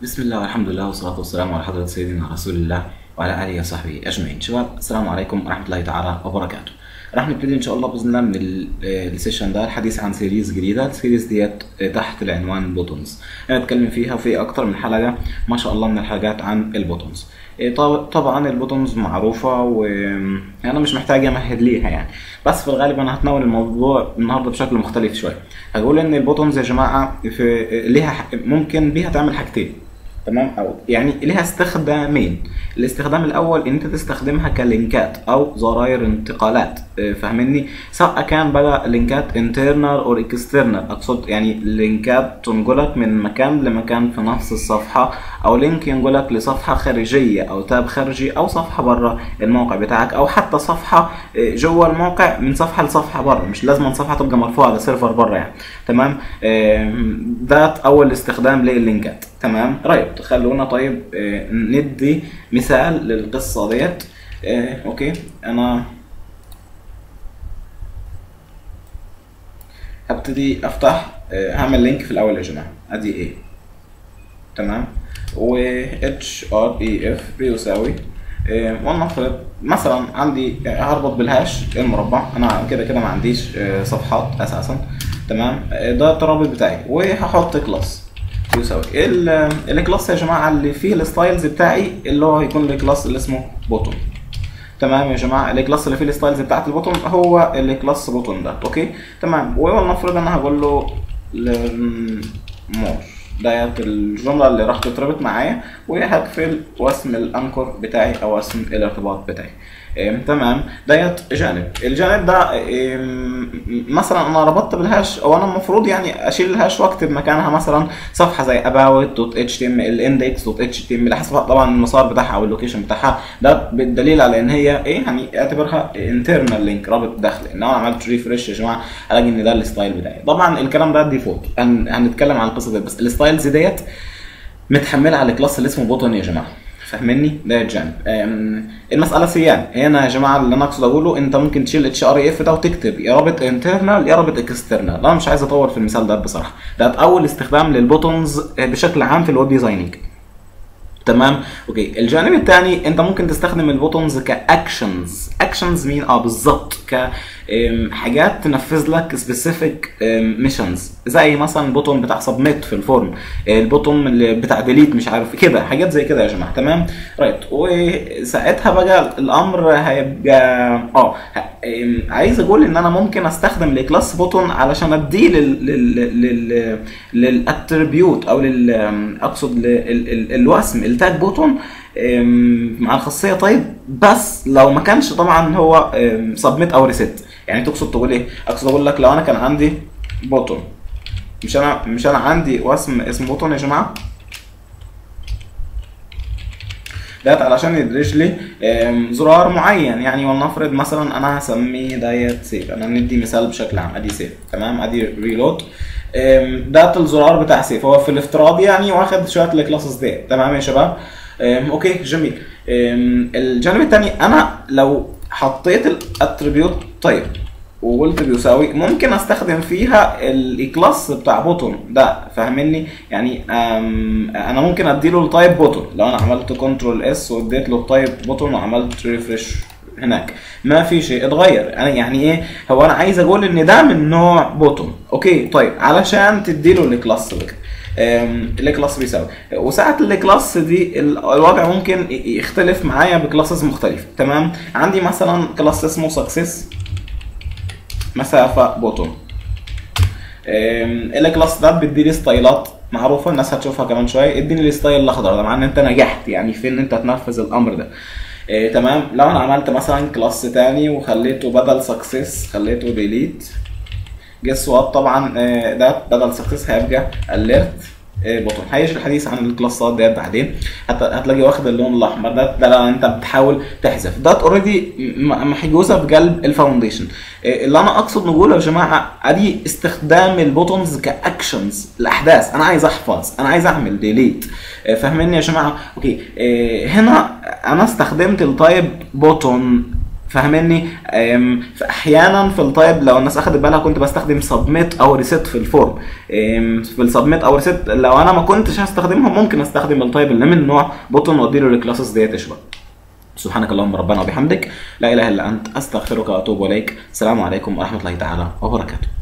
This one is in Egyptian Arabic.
بسم الله والحمد لله والصلاة والسلام على حضرة سيدنا رسول الله وعلى آله وصحبه أجمعين شباب السلام عليكم ورحمة الله تعالى وبركاته راح نبتدي إن شاء الله بإذن الله من ال- آه، السيشن ده الحديث عن سيريز جديدة السيريز ديت آه، تحت العنوان بوتونز هنتكلم فيها في أكتر من حلقة ما شاء الله من الحلقات عن البوتونز آه، طب- طبعا البوتونز معروفة وأنا مش محتاج أمهد ليها يعني بس في الغالب أنا هتناول الموضوع النهاردة بشكل مختلف شوية هقول إن البوتونز يا جماعة في ليها ح- ممكن بيها تعمل حاجتين تمام او يعني لها استخدامين الاستخدام الاول ان انت تستخدمها كلينكات او زراير انتقالات آه، فاهمني سواء كان بقى لينكات انترنال او اكسترنال اقصد يعني لينكات تنقلك من مكان لمكان في نفس الصفحه او لينك ينقلك لصفحه خارجيه او تاب خارجي او صفحه بره الموقع بتاعك او حتى صفحه آه، جوه الموقع من صفحه لصفحه بره مش لازم صفحه تبقى مرفوعه على سيرفر بره يعني تمام آم، ده اول استخدام لللينكات تمام طيب خلونا طيب آه، ندي مثال للقصه ديت آه، اوكي انا هبتدي افتح آه، هعمل لينك في الاول يا جماعه ادي ايه تمام و اتش ار اي اف بيساوي آه، ولنفرض مثلا عندي آه، هربط بالهاش المربع انا كده كده ما عنديش آه، صفحات اساسا تمام آه، ده الترابط بتاعي وهحط كلاس يساوي ال- الكلاس يا جماعه اللي فيه الستايلز بتاعي اللي هو هيكون الكلاس اللي اسمه بوتون تمام يا جماعه الكلاس اللي فيه الستايلز بتاعت البوتون هو الكلاس بوتون ده اوكي تمام ولنفرض انا هقول له مور ديت الجمله اللي راح تتربط معايا وهقفل واسم الانكر بتاعي او اسم الارتباط بتاعي إيه تمام ديت جانب الجانب ده إيه مثلا انا ربطت بالهاش او انا المفروض يعني اشيل الهاش واكتب مكانها مثلا صفحه زي about.html index.html حسب طبعا المسار بتاعها او اللوكيشن بتاعها ده بالدليل على ان هي ايه يعني اعتبرها internal لينك رابط داخلي ان انا عملت ريفرش يا جماعه الاقي ان ده الستايل بتاعي طبعا الكلام ده ديفولت هن- هنتكلم عن القصه دي بس الستايلز ديت متحمله على الكلاس اللي اسمه بوتون يا جماعه فاهمني ده الجانب أم، المساله سيان هنا يا جماعه اللي انا اقصد اقوله انت ممكن تشيل اتش ار اف ده وتكتب يا رابط انترنال يا رابط اكسترنال انا مش عايز اطول في المثال ده بصراحه ده اول استخدام للبوتونز بشكل عام في الويب ديزايننج تمام اوكي الجانب الثاني انت ممكن تستخدم البوتونز كاكشنز اكشنز مين اه بالظبط ك ام، حاجات تنفذ لك سبيسيفيك ميشنز زي مثلا البوتون بتاع سبميت في الفورم البوتون اللي بتاع ديليت مش عارف كده حاجات زي كده يا جماعه تمام رايت وساعتها بقى الامر هيبقى اه ه- ام، عايز اقول ان انا ممكن استخدم الكلاس بوتون علشان اديه لل لل لل للاتريبيوت او لل ام، اقصد لل- ال- ال- الوسم التاج بوتون ام، مع الخاصيه طيب بس لو ما كانش طبعا هو سبميت او ريست يعني تقصد تقول ايه اقصد اقول لك لو انا كان عندي بوتون مش انا مش انا عندي وسم اسمه بوتون يا جماعه ديت علشان يدرج لي آم، زرار معين يعني ولنفرض مثلا انا هسميه ديت سيف انا ندي مثال بشكل عام ادي سيف تمام ادي ريلود ده الزرار بتاع سيف هو في الافتراض يعني واخد شويه الكلاسز ديت تمام يا شباب آم، اوكي جميل آم، الجانب الثاني انا لو حطيت الاتريبيوت طيب وقلت بيساوي ممكن استخدم فيها الكلاس بتاع بوتون ده فاهمني يعني أم انا ممكن اديله التايب بوتون لو انا عملت كنترول اس واديت له التايب بوتون وعملت ريفرش هناك ما في شيء اتغير انا يعني ايه هو انا عايز اقول ان ده من نوع بوتون اوكي طيب علشان تديله الكلاس بقى أم، الكلاس بيساوي وساعة الكلاس دي ال- الوضع ممكن ي- يختلف معايا بكلاسز مختلفة تمام عندي مثلا كلاس اسمه سكسس مسافه بوتون الكلاس ده بيديني ستايلات معروفه الناس هتشوفها كمان شويه اديني الستايل الاخضر ده معناه ان انت نجحت يعني في ان انت تنفذ الامر ده إيه تمام لو انا عملت مثلا كلاس تاني وخليته بدل سكسس خليته ديليت جس وات طبعا آه، ده بدل سكسس هيبقى اليرت بوتون هيجي الحديث عن الكلاسات ديت بعدين هت- هتلاقي واخد اللون الاحمر ده ده لو انت بتحاول تحذف ده اوريدي محجوزه في قلب الفاونديشن إيه اللي انا اقصد نقوله يا جماعه ادي استخدام البوتونز كاكشنز الاحداث انا عايز احفظ انا عايز اعمل ديليت فاهميني يا جماعه اوكي إيه هنا انا استخدمت التايب بوتون فاهمني أم، فاحيانا في التايب لو الناس اخدت بالها كنت بستخدم سبميت او ريسيت في الفورم أم، في السبميت او ريسيت لو انا ما كنتش هستخدمهم ممكن استخدم التايب اللي من نوع بوتون واديله الكلاسز ديت اشبه سبحانك اللهم ربنا وبحمدك لا اله الا انت استغفرك واتوب اليك السلام عليكم ورحمه الله تعالى وبركاته